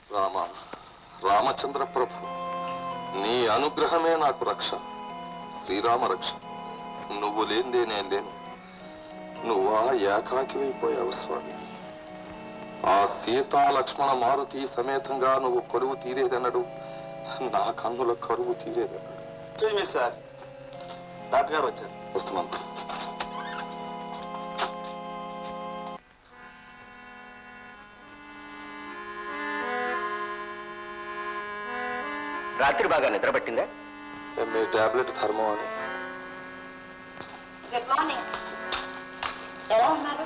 రామ రామచంద్ర ప్రభు నీ అనుగ్రహమే నాకు రక్ష శ్రీరామ రక్ష నువ్వు లేనిదే నేను లేను నువ్వా ఏకాకివైపోయావు స్వామి ఆ సీతా లక్ష్మణ మారుతి సమేతంగా నువ్వు కరువు తీరేదన్నాడు నా కన్నుల కరువు తీరేదన్నాడు సార్ డాక్టర్ గారు వచ్చారు వస్తున్నాను రాత్రి బాగా నిద్రపట్టిందా మీ టాబ్లెట్ ధర్మం అని గుడ్ మార్నింగ్ ఎలా ఉన్నారు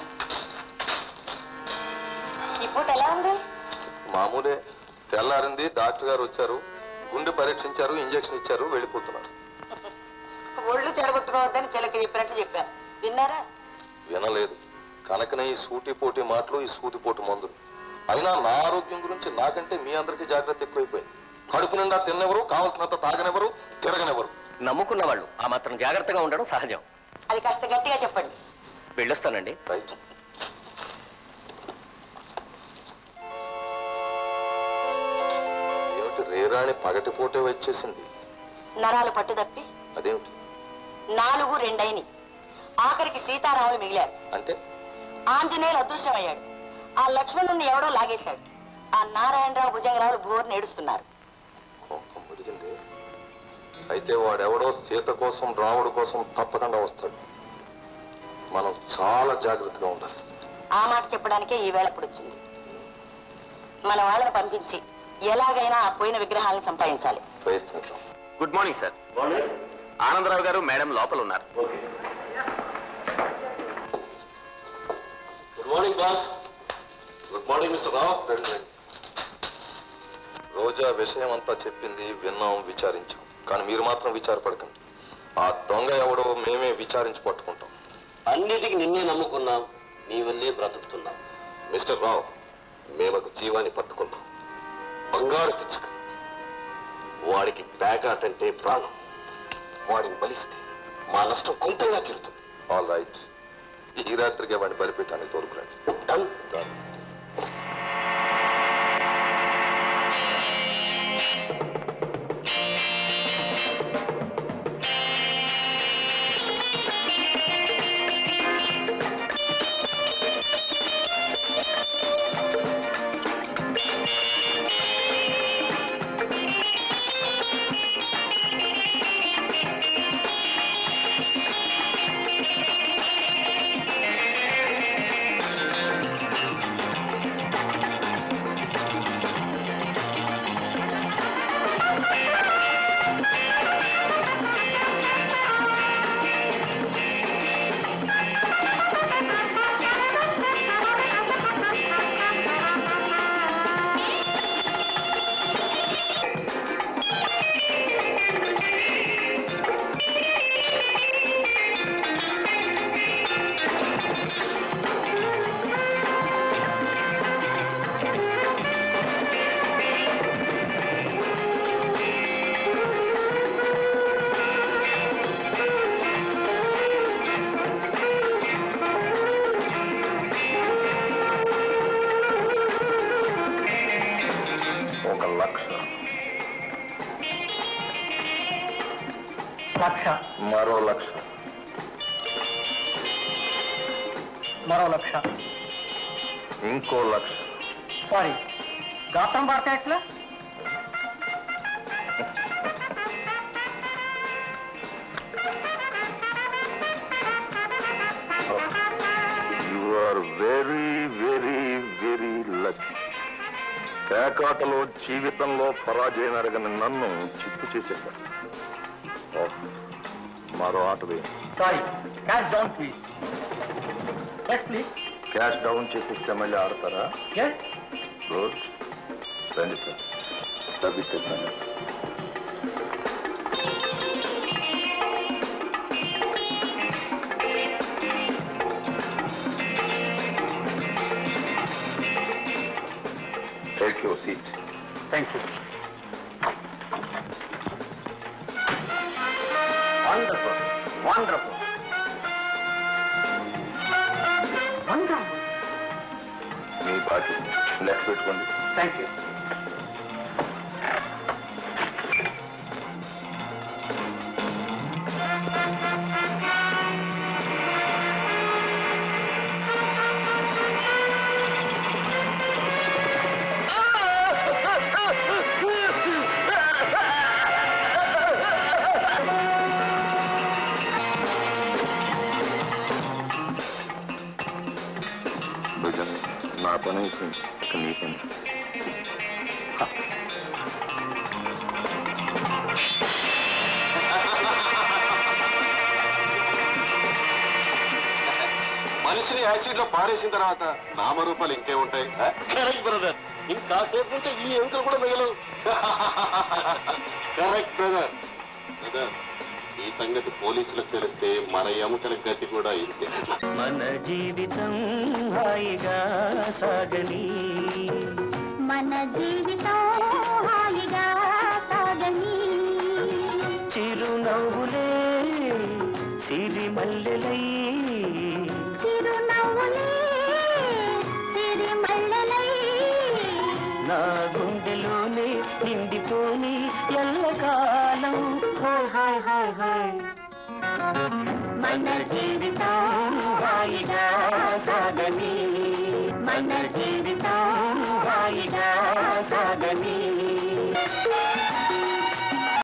ఈ పూట ఎలా ఉంది మామూలే తెల్లారింది డాక్టర్ గారు వచ్చారు గుండె పరీక్షించారు ఇంజెక్షన్ ఇచ్చారు వెళ్ళిపోతున్నారు ఒళ్ళు చెడగొట్టుకోవద్దని చిలక చెప్పినట్టు చెప్పారు విన్నారా వినలేదు కనుకనే ఈ సూటిపోటి మాటలు ఈ సూటిపోటి మందులు అయినా నా ఆరోగ్యం గురించి నాకంటే మీ అందరికీ జాగ్రత్త ఎక్కువైపోయింది కడుపు నిండా తిన్నెవరు కావలసినంత తాగనెవరు తిరగనెవరు నమ్ముకున్న వాళ్ళు ఆ మాత్రం జాగ్రత్తగా ఉండడం సహజం అది కాస్త గట్టిగా చెప్పండి వెళ్ళొస్తానండి రైట్ ఏమిటి రేరాణి పగటిపూటే వచ్చేసింది నరాలు పట్టుదప్పి అదేమిటి నాలుగు రెండైని ఆఖరికి సీతారాములు మిగిలారు అంటే ఆంజనేయులు అదృశ్యమయ్యాడు ఆ లక్ష్మణుని ఎవడో లాగేశాడు ఆ నారాయణరావు భుజంగరావులు భోర్ని ఏడుస్తున్నారు కోపం ముదిరింది అయితే వాడెవడో సీత కోసం రాముడు కోసం తప్పకుండా వస్తాడు మనం చాలా జాగ్రత్తగా ఉండాలి ఆ మాట చెప్పడానికే ఈ వేళ ఇప్పుడు వచ్చింది మన వాళ్ళని పంపించి ఎలాగైనా ఆ పోయిన విగ్రహాలను సంపాదించాలి ప్రయత్నిద్దాం గుడ్ మార్నింగ్ సార్ ఆనందరావు గారు మేడం లోపల ఉన్నారు good morning boss good morning mister Rao రండి, రండి. రోజా విషయం అంతా చెప్పింది విన్నాం విచారించాం కానీ మీరు మాత్రం విచారపడకండి ఆ దొంగ ఎవడో మేమే విచారించి పట్టుకుంటాం అన్నిటికీ నిన్నే నమ్ముకున్నాం నీ వల్లే బ్రతుకుతున్నాం మిస్టర్ రావు మేము ఒక జీవాన్ని పట్టుకున్నాం బంగారు పిచ్చుక వాడికి పేకాట అంటే ప్రాణం వాడిని బలిస్తే మా నష్టం కొంతైనా తీరుతుంది ఆల్ రైట్ ఈ రాత్రికి వాడిని బలిపెట్టానికి తోడుకురండి డన్ ఒక లక్ష లక్ష మరో లక్ష మరో లక్ష ఇంకో లక్ష సారీ గాత్రం పడితే ఎట్లా you are very very very lucky పేకాటలో జీవితంలో పరాజయం అడగని నన్ను చిత్తు చేసేశాడు ఓహ్, మరో ఆట వేయండి sorry cash down please yes please cash down చేసేస్తే మళ్ళీ ఆడతారా ఎస్ గుడ్ రండి సార్ డబ్బిచ్చేస్తాను take your seat thank you wonderful wonderful wonderful మీ బాకీ లెక్క పెట్టుకోండి థ్యాంక్ యూ పని అయిపోయింది ఇక నీ పని మనిషిని యాసిడ్ లో పారేసిన తర్వాత నామరూపాలు ఇంకే ఉంటాయి కరెక్ట్ బ్రదర్ ఇంకాసేపు ఉంటే ఈ ఎముకలు కూడా మిగలవు కరెక్ట్ బ్రదర్ బ్రదర్ ఈ సంగతి పోలీసులకు తెలిస్తే మన ఎముకల గతి కూడా ఇంతే మన జీవితం హాయిగా సాగని మన జీవితం హాయిగా సాగని చిరునవ్వులే సిరిమల్లెలై చిరునవ్వులే సిరిమల్లెలై నా గుండెలోనే నిండిపోని ఎల్లకాలం హాయ్ హాయ్ హాయ్ హాయ్ మన జీవితం హాయిగా సాగని మన జీవితం హాయిగా సాగని